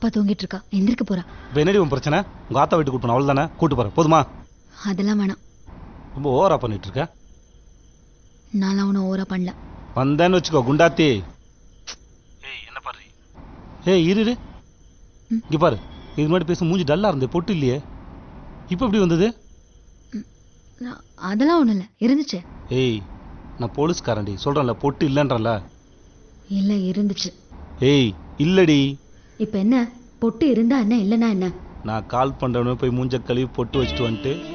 பாப்பா தூங்கிட்டு இருக்கா எந்திரிக்க போறா இப்போ என்னடி உன் பிரச்சனை உங்க ஆத்தா வீட்டுக்கு கூட்டு போன அவள் தானே கூட்டு போறேன் போதுமா அதெல்லாம் வேணாம் ரொம்ப ஓவரா பண்ணிட்டு இருக்க நான்லாம் ஒன்றும் ஓவரா பண்ணல வந்தேன்னு வச்சுக்கோ குண்டாத்தி ஏய் என்ன பாரு ஏய் இரு இரு. ம். இங்க பாரு இது முன்னாடி பேச மூஞ்சி டல்லா இருந்தே பொட்டு இல்லையே இப்போ எப்படி வந்தது நான் அதெல்லாம் ஒன்றும் இல்லை இருந்துச்சு ஏய் நான் போலீஸ்காரன்டி சொல்றேன்ல பொட்டு இல்லைன்றல இல்லை இருந்துச்சு ஏய் இல்லடி இப்போ என்ன பொட்டு இருந்தா என்ன இல்லைன்னா என்ன நான் கால் பண்றவனே போய் மூஞ்ச கழுவி பொட்டு வச்சுட்டு வந்துட்டு